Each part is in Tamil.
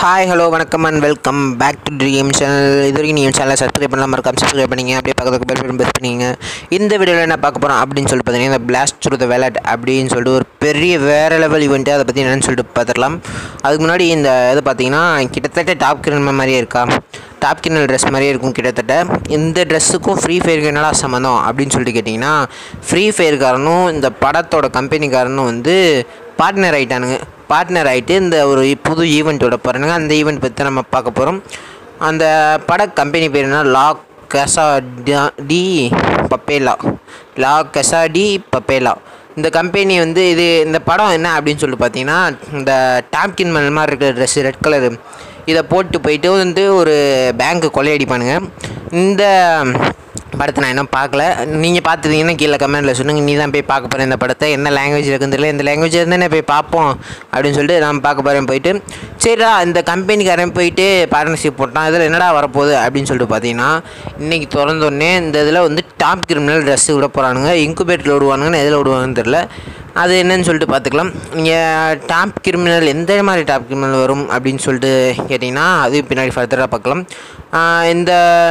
ஹாய் ஹலோ வணக்கம் and welcome back to Dream channel இது வரைக்கும் நீங்கள் சேனலை சப்ஸ்கிரைப் பண்ணலாம் மறக்காம சப்ஸ்கிரைப் பண்ணிங்க அப்படியே பக்கத்துக்கு பெல் பட்டன் ப்ரெஸ் பண்ணிங்க இந்த வீடியோவில் என்ன பார்க்க போகிறோம் அப்படின்னு சொல்லிட்டு பார்த்தீங்கன்னா இந்த பிளாஸ்ட் த்ரூ த வெலட் அப்படின்னு சொல்லிட்டு ஒரு பெரிய வேறு லெவல் ஈவெண்ட்டு அதை பற்றி என்னன்னு சொல்லிட்டு பார்த்துடலாம் அதுக்கு முன்னாடி இந்த இது பார்த்தீங்கன்னா கிட்டத்தட்ட டாப் கிரண் மாதிரியே இருக்கா டாப் கிண்ணல் ட்ரெஸ் மாதிரியே இருக்கும் கிட்டத்தட்ட இந்த ட்ரெஸ்ஸுக்கும் ஃப்ரீ ஃபயருக்கு என்னடா சம்மந்தம் அப்படின்னு சொல்லிட்டு கேட்டிங்கன்னா ஃப்ரீ ஃபயர்காரனும் இந்த படத்தோட கம்பெனிக்காரனும் வந்து பார்ட்னர் ஆகிட்டானுங்க பார்ட்னர் ஆகிட்டு இந்த ஒரு புது ஈவெண்ட்டோட போகிறானுங்க அந்த ஈவெண்ட் பற்றி நம்ம பார்க்க போகிறோம் அந்த பட கம்பெனி பேர் என்ன லா கெசா டி பப்பேலா லா கெசா டி பப்பேலா இந்த கம்பெனி வந்து இது இந்த படம் என்ன அப்படின்னு சொல்லிட்டு பார்த்தீங்கன்னா இந்த டாப்கின் மல் மாதிரி இருக்கிற ட்ரெஸ்ஸு ரெட் கலரு இதை போட்டு போயிட்டு வந்து ஒரு பேங்க்கு கொள்ளையடிப்பானுங்க இந்த படத்தை நான் இன்னும் பார்க்கல நீங்கள் பார்த்துட்டீங்கன்னா கீழே கமெண்ட்டில் சொல்லுங்கள் நீ தான் போய் பார்க்க போகிறேன் இந்த படத்தை என்ன லாங்குவேஜ் இருக்குன்னு தெரியல இந்த லாங்குவேஜ் இருந்தானே போய் பார்ப்போம் அப்படின்னு சொல்லிட்டு நான் பார்க்க போகிறேன் போயிட்டு சரிடா இந்த கம்பெனிக்காரன் போயிட்டு பார்ட்னர்ஷிப் போட்டான் இதில் என்னடா வரப்போகுது அப்படின்னு சொல்லிட்டு பார்த்தீங்கன்னா இன்றைக்கி திறந்தோடனே இந்த இதில் வந்து டாப் கிரிமினல் ட்ரெஸ்ஸு விட போகிறானுங்க இன்குபேட்டரில் விடுவானுங்கன்னு எதில் விடுவாங்கன்னு தெரில அது என்னன்னு சொல்லிட்டு பார்த்துக்கலாம் நீங்கள் டாப் கிரிமினல் எந்த மாதிரி டாப் கிரிமினல் வரும் அப்படின்னு சொல்லிட்டு கேட்டிங்கன்னா அது பின்னாடி ஃபர்தராக பார்க்கலாம் ஆஹ் இந்த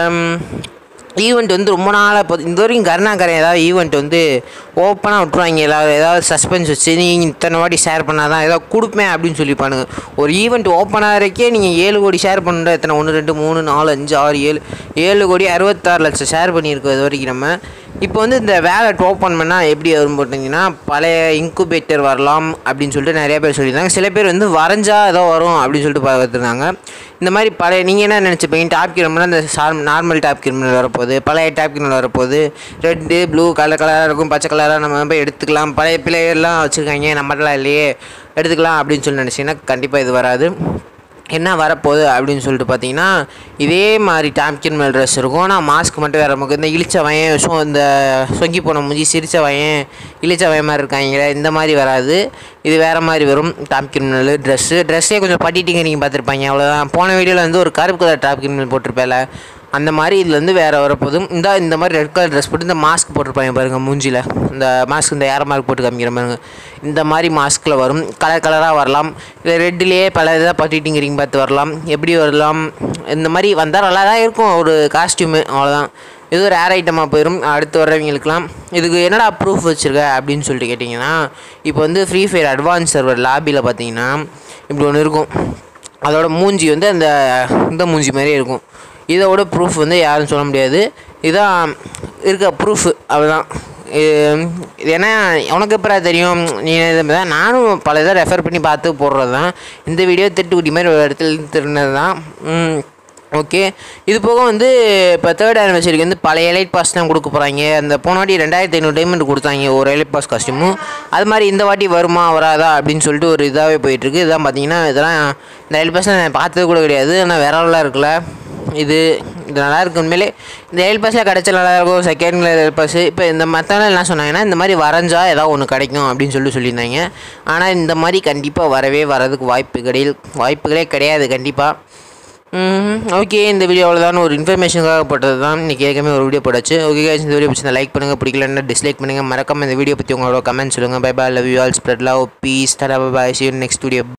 ஈவெண்ட் வந்து ரொம்ப நாளாக இப்போ இந்த வரைக்கும் கருணாகரன் ஏதாவது ஈவெண்ட் வந்து ஓப்பனாக விட்ருவாங்க எல்லாரும் ஏதாவது சஸ்பென்ஸ் வச்சு நீங்கள் இத்தனை வாட்டி ஷேர் பண்ணால் தான் ஏதாவது கொடுப்பேன் அப்படின்னு சொல்லிப்பானுங்க ஒரு ஈவெண்ட் ஓப்பன் ஆகிறக்கே நீங்கள் ஏழு கோடி ஷேர் பண்ணுற எத்தனை ஒன்று ரெண்டு மூணு நாலு அஞ்சு ஆறு ஏழு ஏழு கோடி அறுபத்தாறு லட்சம் ஷேர் பண்ணியிருக்கோம் இது வரைக்கும் நம்ம இப்போ வந்து இந்த வேலட் ஓப்பன் பண்ணால் எப்படி வரும் போட்டிங்கன்னா பழைய இன்குபேட்டர் வரலாம் அப்படின்னு சொல்லிட்டு நிறைய பேர் சொல்லியிருந்தாங்க சில பேர் வந்து வரைஞ்சா ஏதோ வரும் அப்படின்னு சொல்லிட்டு பார்த்துருந்தாங்க இந்த மாதிரி பழைய நீங்கள் என்ன நினச்சிப்பீங்க டாப் கிரிமினல் இந்த சார் நார்மல் டாப் கிரிமினல் வரப்போகுது பழைய டாப் கிரிமினல் வரப்போகுது ரெட்டு ப்ளூ கலர் கலராக இருக்கும் பச்சை கலராக நம்ம போய் எடுத்துக்கலாம் பழைய பிள்ளைகள்லாம் வச்சுருக்காங்க நம்மகிட்டலாம் இல்லையே எடுத்துக்கலாம் அப்படின்னு சொல்லி நினச்சிங்கன்னா கண்டிப்பாக இது வராது என்ன வரப்போகுது அப்படின்னு சொல்லிட்டு பார்த்தீங்கன்னா இதே மாதிரி டாப்கின் மேல் ட்ரெஸ் இருக்கும் ஆனால் மாஸ்க் மட்டும் வேறு நமக்கு இந்த இழிச்ச வயன் ஸோ இந்த சொங்கி போன மூஞ்சி சிரிச்ச வயன் இழிச்ச வயன் மாதிரி இருக்காங்களே இந்த மாதிரி வராது இது வேறு மாதிரி வரும் டாப் கிரிமினல் ட்ரெஸ்ஸு ட்ரெஸ்ஸே கொஞ்சம் பட்டிட்டிங்க நீங்கள் பார்த்துருப்பாங்க அவ்வளோதான் போன வீடியோவில் வந்து ஒரு கருப்பு கலர் டாப் கிரிமினல் போட்டிருப்பேல அந்த மாதிரி இதில் வந்து வேறு வரப்போகுது இந்த இந்த மாதிரி ரெட் கலர் ட்ரெஸ் போட்டு இந்த மாஸ்க் போட்டிருப்பாங்க பாருங்கள் மூஞ்சியில் இந்த மாஸ்க் இந்த ஏர் மார்க் போட்டு காமிக்கிற பாருங்க இந்த மாதிரி மாஸ்கில் வரும் கலர் கலராக வரலாம் இல்லை ரெட்டுலேயே பல இதாக பட்டிட்டிங்கிறீங்க பார்த்து வரலாம் எப்படி வரலாம் இந்த மாதிரி வந்தால் நல்லா தான் இருக்கும் ஒரு காஸ்டியூமு அவ்வளோதான் இது ஒரு ஏர் ஐட்டமாக போயிடும் அடுத்து வர்றவங்களுக்குலாம் இதுக்கு என்னடா ப்ரூஃப் வச்சுருக்க அப்படின்னு சொல்லிட்டு கேட்டிங்கன்னா இப்போ வந்து ஃப்ரீ ஃபயர் அட்வான்ஸ் சர்வர் லாபியில் பார்த்தீங்கன்னா இப்படி ஒன்று இருக்கும் அதோட மூஞ்சி வந்து அந்த இந்த மூஞ்சி மாதிரியே இருக்கும் இதோட ப்ரூஃப் வந்து யாரும் சொல்ல முடியாது இதான் இருக்க ப்ரூஃப் அவ்வளோதான் இது ஏன்னா உனக்கு எப்போ தெரியும் நீ இதை தான் நானும் பல இதை ரெஃபர் பண்ணி பார்த்து போடுறது தான் இந்த வீடியோ திட்டுக்குட்டி மாதிரி ஒரு இடத்துல திருந்தது தான் ஓகே இது போக வந்து இப்போ தேர்ட் ஆனிவர்சரிக்கு வந்து பழைய எலைட் பாஸ் தான் கொடுக்க போகிறாங்க அந்த போன வாட்டி ரெண்டாயிரத்தி ஐநூறு டைமண்ட் கொடுத்தாங்க ஒரு எலைட் பாஸ் காஸ்டியூமும் அது மாதிரி இந்த வாட்டி வருமா வராதா அப்படின்னு சொல்லிட்டு ஒரு இதாகவே போயிட்டுருக்கு இதான் பார்த்தீங்கன்னா இதெல்லாம் இந்த எலைட் பாஸ் நான் பார்த்தது கூட கிடையாது ஆனால் வேறலாம் இருக்குல்ல இது இது நல்லா இருக்கு உண்மையிலே இந்த எல் பாஸில் கிடச்சா நல்லா இருக்கும் செகண்ட் எல் பாஸ் இப்போ இந்த மற்றவங்க என்ன சொன்னாங்கன்னா இந்த மாதிரி வரைஞ்சா ஏதாவது ஒன்று கிடைக்கும் அப்படின்னு சொல்லி சொல்லியிருந்தாங்க ஆனால் இந்த மாதிரி கண்டிப்பாக வரவே வரதுக்கு வாய்ப்பு கிடையாது வாய்ப்புகளே கிடையாது கண்டிப்பாக ஓகே இந்த வீடியோ அவ்வளோதான் ஒரு இன்ஃபர்மேஷனுக்காக போட்டது தான் இன்றைக்கி ஏற்கனவே ஒரு வீடியோ போட்டாச்சு ஓகே guys, இந்த வீடியோ பிடிச்சி லைக் பண்ணுங்கள் பிடிக்கலன்னா டிஸ்லைக் பண்ணுங்கள் மறக்காம இந்த வீடியோ பற்றி உங்களோட கமெண்ட் சொல்லுங்கள் bye bye love you all spread love peace தடா பை சி நெக்ஸ்ட் வீடியோ